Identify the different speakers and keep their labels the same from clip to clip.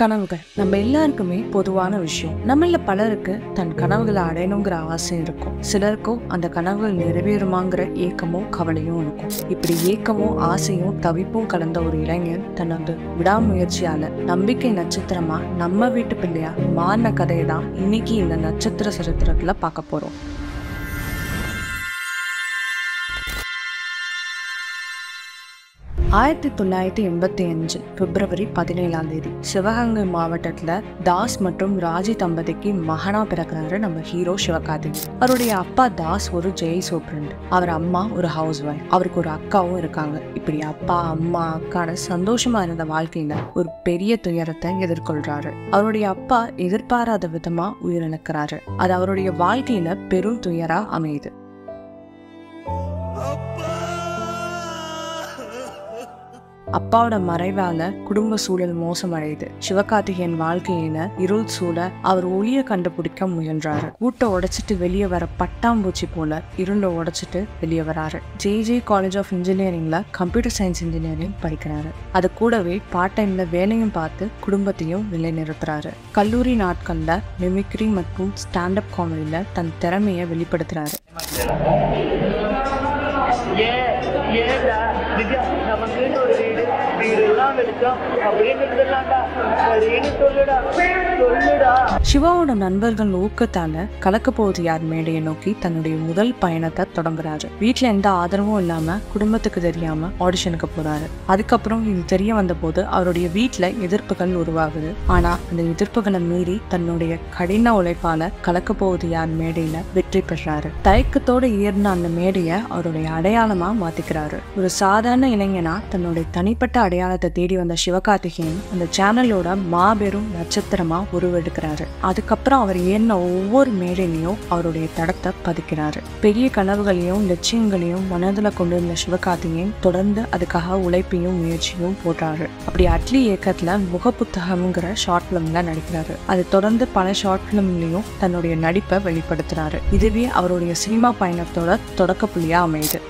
Speaker 1: கனவுகள் நம்ம எல்லாருக்குமே பொதுவான விஷயம் நம்மள பலருக்கு தன் கனவுகளை அடையணுங்கிற ஆசை இருக்கும் சிலருக்கும் அந்த கனவுகள் நிறைவேறுமாங்கிற ஏக்கமும் கவலையும் இருக்கும் இப்படி ஏக்கமும் ஆசையும் தவிப்பும் கலந்த ஒரு இளைஞர் தனது விடாமுயற்சியால நம்பிக்கை நட்சத்திரமா நம்ம வீட்டு பிள்ளையா மாறின கதையை தான் இன்னைக்கு இந்த நட்சத்திர சரித்திரத்துல பார்க்க போறோம் ஆயிரத்தி தொள்ளாயிரத்தி எண்பத்தி அஞ்சு பிப்ரவரி பதினேழாம் தேதி சிவகங்கை மாவட்டத்துல தாஸ் மற்றும் ராஜி தம்பதிக்கு மகனா பிறக்கிறாரு நம்ம ஹீரோ சிவகார்த்திகேயன் அவருடைய அப்பா தாஸ் ஒரு ஜெய் சூப்ரண்ட் அவர் அம்மா ஒரு ஹவுஸ் ஒய்ஃப் அவருக்கு ஒரு அக்காவும் இருக்காங்க இப்படி அப்பா அம்மா அக்கான சந்தோஷமா இருந்த வாழ்க்கையில ஒரு பெரிய துயரத்தை எதிர்கொள்றாரு அவருடைய அப்பா எதிர்பாராத விதமா உயிரிழக்கிறாரு அது அவருடைய வாழ்க்கையில பெரும் துயரா அமையுது அப்பாவோட மறைவால குடும்ப சூழல் மோசமடையுது சிவகார்த்திகேயன் வாழ்க்கையில இருள் சூழ அவர் ஒளிய கண்டுபிடிக்க முயன்றாரு கூட்ட உடைச்சிட்டு வெளியே வர பட்டாம்பூச்சி போல இருண்ட உடைச்சிட்டு வெளியே வராரு ஜே ஜே காலேஜ் ஆஃப் இன்ஜினியரிங்ல கம்ப்யூட்டர் சயின்ஸ் இன்ஜினியரிங் படிக்கிறாரு அது கூடவே பார்ட் டைம்ல வேலையும் பார்த்து குடும்பத்தையும் நிலைநிறுத்துறாரு கல்லூரி நாட்கள்ல மிமிக்ரி மற்றும் ஸ்டாண்டப் காமெடியில தன் திறமையை வெளிப்படுத்துறாரு
Speaker 2: ஏ ஏடா திவ்யா நமக்குன்னு ஒரு வீடு வீடு எல்லாம் வெளிச்சம் அப்படின்னு இருந்துடலாம்டா சரின்னு சொல்லுடா சொல்லுடா
Speaker 1: சிவாவோட நண்பர்கள் ஊக்கத்தால கலக்க போவது யார் மேடையை நோக்கி தன்னுடைய முதல் பயணத்தை தொடங்குறாரு வீட்ல எந்த ஆதரவும் இல்லாம குடும்பத்துக்கு தெரியாம ஆடிஷனுக்கு போறாரு அதுக்கப்புறம் இது தெரிய வந்தபோது அவருடைய வீட்ல எதிர்ப்புகள் உருவாகுது ஆனா அந்த எதிர்ப்புகளை மீறி தன்னுடைய கடின உழைப்பால கலக்க போவது யார் மேடையில வெற்றி பெறாரு தயக்கத்தோட ஏறின அந்த மேடையை அவருடைய அடையாளமா மாத்திக்கிறாரு ஒரு சாதாரண இளைஞனா தன்னுடைய தனிப்பட்ட அடையாளத்தை தேடி வந்த சிவகார்த்திகேயன் அந்த சேனலோட மாபெரும் நட்சத்திரமா உருவெடுக்கிறாரு அதுக்கப்புறம் அவர் ஏறின ஒவ்வொரு மேடையிலையும் அவருடைய தடத்தை பதிக்கிறாரு பெரிய கனவுகளையும் லட்சியங்களையும் மனதில் கொண்டு இருந்த சிவகார்த்திகேயன் தொடர்ந்து அதுக்காக உழைப்பையும் முயற்சியும் போட்டாரு அப்படி அட்லி இயக்கத்துல முகப்புத்தகம்ங்கிற ஷார்ட் ஃபிலிம்ல நடிக்கிறாரு அது தொடர்ந்து பல ஷார்ட் ஃபிலிம்லயும் தன்னுடைய நடிப்பை வெளிப்படுத்துறாரு இதுவே அவருடைய சினிமா பயணத்தோட தொடக்க புள்ளியா அமையுது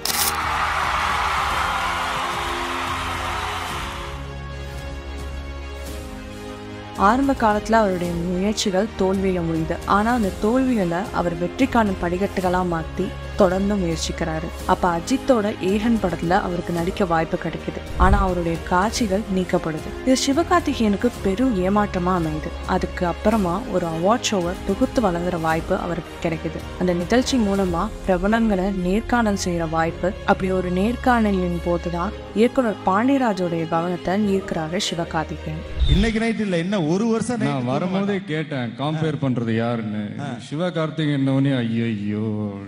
Speaker 1: ஆரம்ப காலத்துல அவருடைய முயற்சிகள் தோல்வியில முடியுது ஆனா அந்த தோல்விகளை அவர் வெற்றிக்கான படிக்கட்டுகளா மாத்தி தொடர்ந்து முயற்சிக்கிறாரு அப்ப அஜித்தோட ஏகன் படத்துல அவருக்கு நடிக்க வாய்ப்பு கிடைக்குது ஆனா அவருடைய காட்சிகள் நீக்கப்படுது இது சிவகார்த்திகேயனுக்கு பெரும் ஏமாற்றமா அமையுது அதுக்கு அப்புறமா ஒரு அவார்ட் ஷோவை தொகுத்து வழங்குற வாய்ப்பு அவருக்கு கிடைக்குது அந்த நிகழ்ச்சி மூலமா பிரபலங்களை நேர்காணல் செய்யற வாய்ப்பு அப்படி ஒரு நேர்காணலின் போதுதான் இயக்குனர் பாண்டியராஜோடைய கவனத்தை ஈர்க்கிறாரு சிவகார்த்திகேயன்
Speaker 3: இன்னைக்கு நைட் இல்ல இன்னும் ஒரு வருஷம்
Speaker 4: நான் வரும்போதே கேட்டேன் கம்பேர் பண்றது யாருன்னு சிவா கார்த்திகேயன் ஐயோ ஐயோ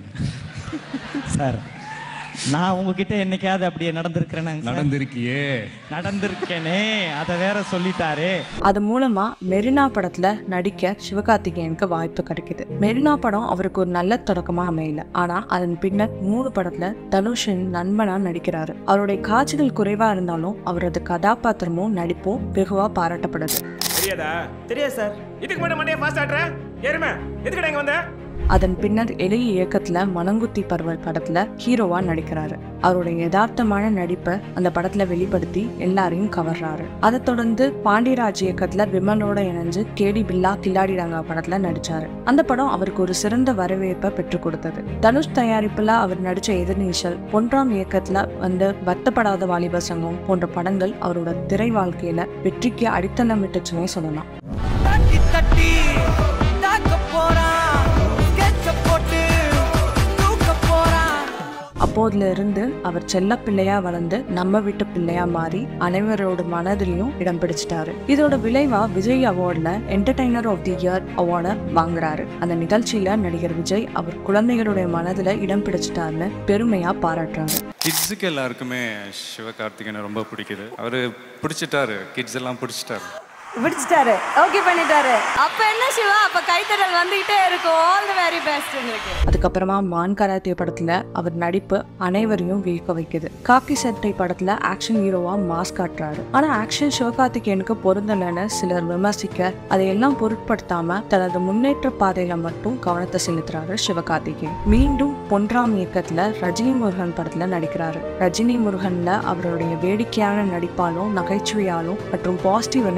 Speaker 5: சார் நான் உங்ககிட்ட என்னைக்காவது அப்படியே நடந்திருக்கிறேனாங்க சார்?
Speaker 4: நடந்திருக்கியே
Speaker 5: நடந்திருக்கேனே அதை வேற சொல்லிட்டாரே
Speaker 1: அது மூலமா மெரினா படத்துல நடிக்க சிவகார்த்திகேயனுக்கு வாய்ப்பு கிடைக்குது மெரினா படம் அவருக்கு ஒரு நல்ல தொடக்கமா அமையல ஆனா அதன் பின்னர் மூணு படத்துல தனுஷின் நண்பனா நடிக்கிறாரு அவருடைய காட்சிகள் குறைவா இருந்தாலும் அவரது கதாபாத்திரமும் நடிப்பும் வெகுவா பாராட்டப்படுது
Speaker 6: தெரியாதா தெரியாது சார் இதுக்கு முன்னாடி மண்டையை ஃபாஸ்ட் ஆட்ற ஏறுமே எதுக்கடா இங்க வந்த
Speaker 1: அதன் பின்னர் எளிய இயக்கத்துல மனங்குத்தி பருவ படத்துல ஹீரோவா நடிக்கிறாரு அவருடைய யதார்த்தமான நடிப்பை அந்த படத்துல வெளிப்படுத்தி எல்லாரையும் கவர்றாரு அதை தொடர்ந்து பாண்டியராஜ் இயக்கத்துல விமலோட இணைஞ்சு கேடி பில்லா கில்லாடி ரங்கா படத்துல நடிச்சாரு அந்த படம் அவருக்கு ஒரு சிறந்த வரவேற்பை பெற்றுக் கொடுத்தது தனுஷ் தயாரிப்புல அவர் நடிச்ச எதிர்நீச்சல் பொன்றாம் இயக்கத்துல வந்து வருத்தப்படாத வாலிபர் சங்கம் போன்ற படங்கள் அவரோட திரை வாழ்க்கையில வெற்றிக்கு அடித்தளமிட்டுச்சுன்னே சொல்லலாம்
Speaker 7: தட்டி தட்டி தாக்க போறான் ஸ்கெட்ச போட்டு தூக்க போறான்
Speaker 1: அப்போதுல இருந்து அவர் செல்ல பிள்ளையா வளர்ந்து நம்ம வீட்டு பிள்ளையா மாறி அனைவரோட மனதிலையும் இடம் பிடிச்சிட்டாரு இதோட விளைவா விஜய் அவார்ட்ல என்டர்டைனர் ஆஃப் தி இயர் அவார்டை வாங்குறாரு அந்த நிகழ்ச்சியில நடிகர் விஜய் அவர் குழந்தைகளுடைய மனதுல இடம் பிடிச்சிட்டாருன்னு பெருமையா பாராட்டுறாரு
Speaker 8: கிட்ஸுக்கு எல்லாருக்குமே சிவகார்த்திகேயனை ரொம்ப பிடிக்குது அவர் பிடிச்சிட்டாரு கிட்ஸ் எல்லாம் பிடிச்சிட்டாரு
Speaker 9: பிடிச்சிட்டாரு ஓகே பண்ணிட்டாரு அப்ப என்ன சிவா அப்ப கைத்தடல் வந்துகிட்டே இருக்கும் ஆல் தி வெரி பெஸ்ட் உங்களுக்கு
Speaker 1: அதுக்கப்புறமா மான் கராத்தே படத்துல அவர் நடிப்பு அனைவரையும் வியக்க வைக்குது காக்கி சட்டை படத்துல ஆக்ஷன் ஹீரோவா மாஸ் காட்டுறாரு ஆனா ஆக்ஷன் சிவகார்த்திகேயனுக்கு பொருந்தலைன்னு சிலர் விமர்சிக்க அதையெல்லாம் பொருட்படுத்தாம தனது முன்னேற்ற பாதையில மட்டும் கவனத்தை செலுத்துறாரு சிவகார்த்திகேயன் மீண்டும் பொன்றாம் இயக்கத்துல ரஜினி முருகன் படத்துல நடிக்கிறாரு ரஜினி முருகன்ல அவருடைய வேடிக்கையான நடிப்பாலும் நகைச்சுவையாலும் மற்றும் பாசிட்டிவ் எனர்ஜியினாலும்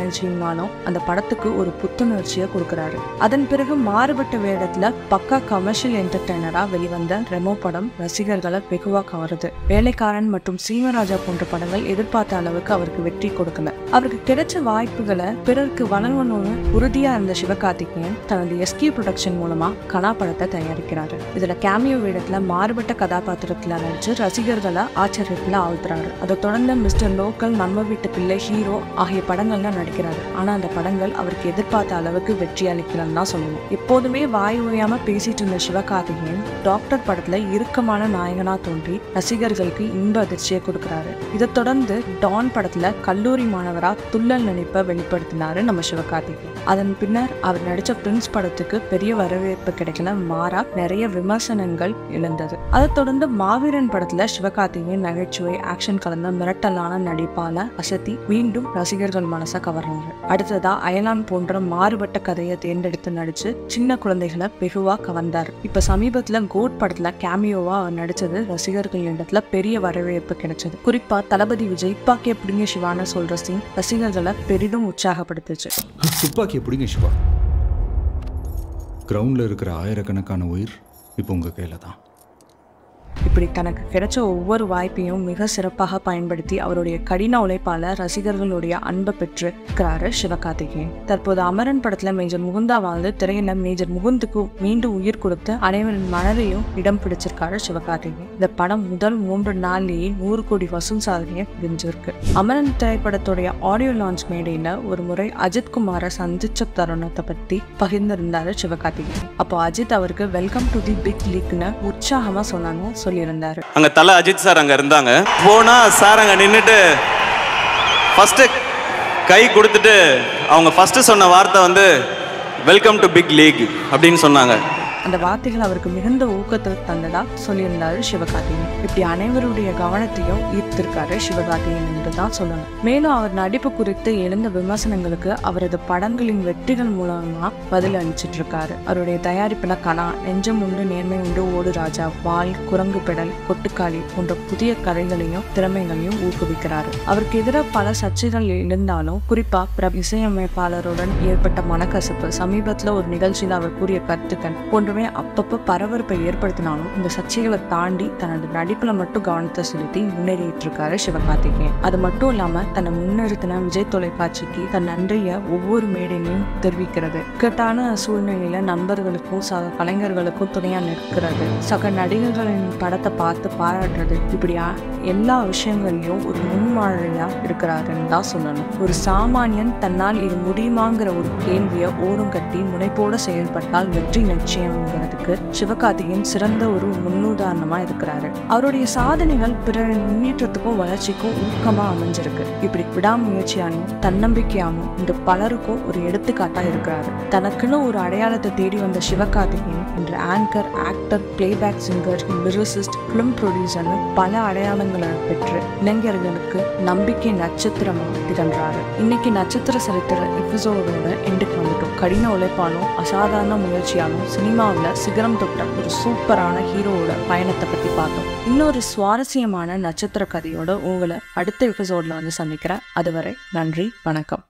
Speaker 1: இருந்தாலும் அந்த படத்துக்கு ஒரு புத்துணர்ச்சியை கொடுக்கறாரு அதன் பிறகு மாறுபட்ட வேடத்துல பக்கா கமர்ஷியல் என்டர்டைனரா வெளிவந்த ரெமோ படம் ரசிகர்களை வெகுவா கவருது வேலைக்காரன் மற்றும் சீமராஜா போன்ற படங்கள் எதிர்பார்த்த அளவுக்கு அவருக்கு வெற்றி கொடுக்கல அவருக்கு கிடைச்ச வாய்ப்புகளை பிறருக்கு வழங்கணும்னு உறுதியா இருந்த சிவகார்த்திகேயன் தனது எஸ்கே ப்ரொடக்ஷன் மூலமா கனா படத்தை தயாரிக்கிறாரு இதுல கேமியோ வேடத்துல மாறுபட்ட கதாபாத்திரத்துல நடிச்சு ரசிகர்களை ஆச்சரியத்துல ஆழ்த்துறாரு அதை தொடர்ந்து மிஸ்டர் லோக்கல் நம்ம வீட்டு பிள்ளை ஹீரோ ஆகிய படங்கள்ல நடிக்கிறாரு ஆனா அந்த படங்கள் அவருக்கு எதிர்பார்த்த அளவுக்கு வெற்றி அளிக்கலன்னு தான் சொல்லணும் எப்போதுமே வாய் ஓயாம பேசிட்டு இருந்த சிவகார்த்திகேயன் டாக்டர் படத்துல இறுக்கமான நாயகனா தோன்றி ரசிகர்களுக்கு இன்ப அதிர்ச்சியை கொடுக்கறாரு இதை தொடர்ந்து டான் படத்துல கல்லூரி மாணவரா துள்ளல் நடிப்பை வெளிப்படுத்தினாரு நம்ம சிவகார்த்திகேயன் அதன் பின்னர் அவர் நடிச்ச பிரின்ஸ் படத்துக்கு பெரிய வரவேற்பு கிடைக்கல மாறா நிறைய விமர்சனங்கள் எழுந்தது அதை தொடர்ந்து மாவீரன் படத்துல சிவகார்த்திகேயன் நகைச்சுவை ஆக்ஷன் கலந்த மிரட்டலான நடிப்பால அசத்தி மீண்டும் ரசிகர்கள் மனசை கவர்றாரு அடுத்ததா அயலான் போன்ற மாறுபட்ட கதையை தேர்ந்தெடுத்து நடிச்சு சின்ன குழந்தைகளை வெகுவா கவர்ந்தார் இப்ப சமீபத்துல கோட் படத்துல கேமியோவா அவர் நடிச்சது ரசிகர்கள் இடத்துல பெரிய வரவேற்பு கிடைச்சது குறிப்பா தளபதி விஜய் துப்பாக்கிய பிடிங்க சிவான்னு சொல்ற சீன் ரசிகர்களை பெரிதும் உற்சாகப்படுத்துச்சு
Speaker 10: துப்பாக்கியை பிடிங்க சிவா கிரவுண்டில் இருக்கிற ஆயிரக்கணக்கான உயிர் இப்போ உங்கள் கையில் தான்
Speaker 1: இப்படி தனக்கு கிடைச்ச ஒவ்வொரு வாய்ப்பையும் மிக சிறப்பாக பயன்படுத்தி அவருடைய கடின உழைப்பால ரசிகர்களுடைய அன்பை பெற்று இருக்கிறாரு சிவகார்த்திகேயன் தற்போது அமரன் படத்துல மேஜர் முகுந்தா வாழ்ந்து திரையில மேஜர் முகுந்துக்கு மீண்டும் உயிர் கொடுத்து அனைவரின் மனதையும் இடம் பிடிச்சிருக்காரு சிவகார்த்திகேயன் இந்த படம் முதல் மூன்று நாள்லேயே நூறு கோடி வசூல் சாதனையை புரிஞ்சிருக்கு அமரன் திரைப்படத்துடைய ஆடியோ லான்ச் மேடையில ஒரு முறை அஜித் குமாரை சந்திச்ச தருணத்தை பத்தி பகிர்ந்திருந்தாரு சிவகார்த்திகேயன் அப்போ அஜித் அவருக்கு வெல்கம் டு தி பிக் லீக்னு உற்சாகமா சொன்னாங்க சொல்லியிருந்தாரு
Speaker 11: அங்க தல அஜித் சார் அங்க இருந்தாங்க போனா சார் அங்க நின்னுட்டு ஃபர்ஸ்ட் கை கொடுத்துட்டு அவங்க ஃபர்ஸ்ட் சொன்ன வார்த்தை வந்து வெல்கம் டு பிக் லீக் அப்படின்னு சொன்னாங்க
Speaker 1: அந்த வார்த்தைகள் அவருக்கு மிகுந்த ஊக்கத்தை தந்ததா சொல்லியிருந்தாரு சிவகார்த்திகேயன் இப்படி அனைவருடைய கவனத்தையும் ஈர்த்திருக்காரு சிவகார்த்திகேயன் என்று தான் சொல்லணும் மேலும் அவர் நடிப்பு குறித்து எழுந்த விமர்சனங்களுக்கு அவரது படங்களின் வெற்றிகள் மூலமா பதில் அளிச்சிட்டு இருக்காரு அவருடைய தயாரிப்புல கனா நெஞ்சம் உண்டு நேர்மை உண்டு ஓடு ராஜா வால் குரங்கு பெடல் கொட்டுக்காளி போன்ற புதிய கதைகளையும் திறமைகளையும் ஊக்குவிக்கிறாரு அவருக்கு எதிராக பல சர்ச்சைகள் இருந்தாலும் குறிப்பா பிரப இசையமைப்பாளருடன் ஏற்பட்ட மனக்கசப்பு சமீபத்துல ஒரு நிகழ்ச்சியில் அவர் கூறிய கருத்துக்கள் போன்றவை அப்பப்போ பரபரப்பை ஏற்படுத்தினாலும் இந்த சர்ச்சைகளை தாண்டி தனது நடிப்புல மட்டும் கவனத்தை செலுத்தி முன்னேறிட்டு இருக்காரு சிவகார்த்திகேயன் அது மட்டும் இல்லாம தன்னை முன்னிறுத்தின விஜய் தொலைக்காட்சிக்கு தன் நன்றிய ஒவ்வொரு மேடையிலையும் தெரிவிக்கிறது இக்கட்டான சூழ்நிலையில நண்பர்களுக்கும் சக கலைஞர்களுக்கும் துணையா நிற்கிறது சக நடிகர்களின் படத்தை பார்த்து பாராட்டுறது இப்படியா எல்லா விஷயங்கள்லயும் ஒரு முன்மாதிரியா இருக்கிறாருன்னு தான் சொல்லணும் ஒரு சாமானியன் தன்னால் இது முடியுமாங்கிற ஒரு கேள்வியை ஓரம் கட்டி முனைப்போட செயல்பட்டால் வெற்றி நிச்சயம்ங்கிறதுக்கு சிவகார்த்திகேயன் சிறந்த ஒரு முன்னுதாரணமா இருக்கிறாரு அவருடைய சாதனைகள் பிறரின் முன்னேற்றத்துக்கும் வளர்ச்சிக்கும் ஊக்கமா அமைஞ்சிருக்கு இப்படி விடாமுயற்சியானும் தன்னம்பிக்கையானும் இந்த பலருக்கும் ஒரு எடுத்துக்காட்டா இருக்கிறாரு தனக்குன்னு ஒரு அடையாளத்தை தேடி வந்த சிவகார்த்திகேயன் இன்று anchor actor playback singer lyricist film ப்ரொடியூசர்னு பல அடையாளங்களை பெற்று இளைஞர்களுக்கு நம்பிக்கை நட்சத்திரமா திகழ்றாரு இன்னைக்கு நட்சத்திர சரித்திர எபிசோடோட எண்டுக்கு வந்துட்டோம் கடின உழைப்பாலும் அசாதாரண முயற்சியாலும் சினிமாவில் சிகரம் தொட்ட ஒரு சூப்பரான ஹீரோவோட பயணத்தை பத்தி பார்த்தோம் இன்னொரு சுவாரஸ்யமான நட்சத்திர கதையோட உங்களை அடுத்த எபிசோட்ல வந்து சந்திக்கிறேன் அதுவரை நன்றி வணக்கம்